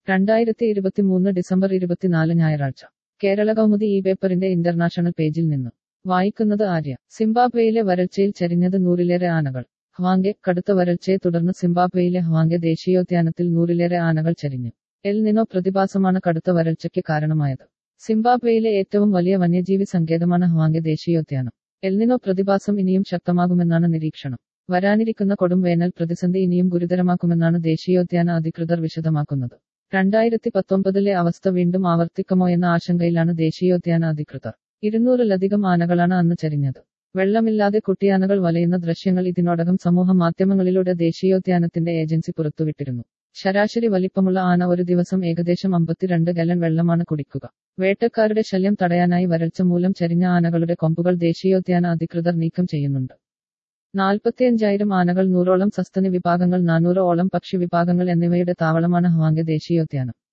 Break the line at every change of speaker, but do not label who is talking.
രണ്ടായിരത്തി ഇരുപത്തിമൂന്ന് ഡിസംബർ ഇരുപത്തിനാല് ഞായറാഴ്ച കേരള കൗമുദി ഈ പേപ്പറിന്റെ ഇന്റർനാഷണൽ പേജിൽ നിന്ന് വായിക്കുന്നത് ആര്യ സിംബാബ്വേയിലെ വരൾച്ചയിൽ ചരിഞ്ഞത് നൂറിലേറെ ആനകൾ ഹ്വാങ്കെ കടുത്ത വരൾച്ചയെ തുടർന്ന് സിംബാബ്വേയിലെ ഹ്വാങ്കെ ദേശീയോദ്യാനത്തിൽ നൂറിലേറെ ആനകൾ ചരിഞ്ഞു എൽ നിനോ പ്രതിഭാസമാണ് കടുത്ത വരൾച്ചയ്ക്ക് കാരണമായത് സിംബാബ്വേയിലെ ഏറ്റവും വലിയ വന്യജീവി സങ്കേതമാണ് ഹ്വാങ്കെ ദേശീയോദ്യാനം എൽനിനോ പ്രതിഭാസം ഇനിയും ശക്തമാകുമെന്നാണ് നിരീക്ഷണം വരാനിരിക്കുന്ന കൊടും വേനൽ പ്രതിസന്ധി ഇനിയും ഗുരുതരമാക്കുമെന്നാണ് ദേശീയോദ്യാന അധികൃതർ വിശദമാക്കുന്നത് രണ്ടായിരത്തി പത്തൊമ്പതിലെ അവസ്ഥ വീണ്ടും ആവർത്തിക്കുമോ എന്ന ആശങ്കയിലാണ് ദേശീയോദ്യാന അധികൃതർ ഇരുന്നൂറിലധികം ആനകളാണ് അന്ന് ചരിഞ്ഞത് വെള്ളമില്ലാതെ കുട്ടിയാനകൾ വലയുന്ന ദൃശ്യങ്ങൾ ഇതിനോടകം സമൂഹ മാധ്യമങ്ങളിലൂടെ ദേശീയോദ്യാനത്തിന്റെ ഏജൻസി പുറത്തുവിട്ടിരുന്നു ശരാശരി വലിപ്പമുള്ള ആന ഒരു ദിവസം ഏകദേശം അമ്പത്തിരണ്ട് ഗലൻ വെള്ളമാണ് കുടിക്കുക വേട്ടക്കാരുടെ ശല്യം തടയാനായി വരൾച്ച മൂലം ചരിഞ്ഞ ആനകളുടെ കൊമ്പുകൾ ദേശീയോദ്യാന അധികൃതർ നീക്കം ചെയ്യുന്നുണ്ട് നാൽപ്പത്തിയഞ്ചായിരം ആനകൾ നൂറോളം സസ്തനി വിഭാഗങ്ങൾ നാനൂറോളം പക്ഷി വിഭാഗങ്ങൾ എന്നിവയുടെ താവളമാണ് ഹ്വാങ്കെ ദേശീയോദ്യാനം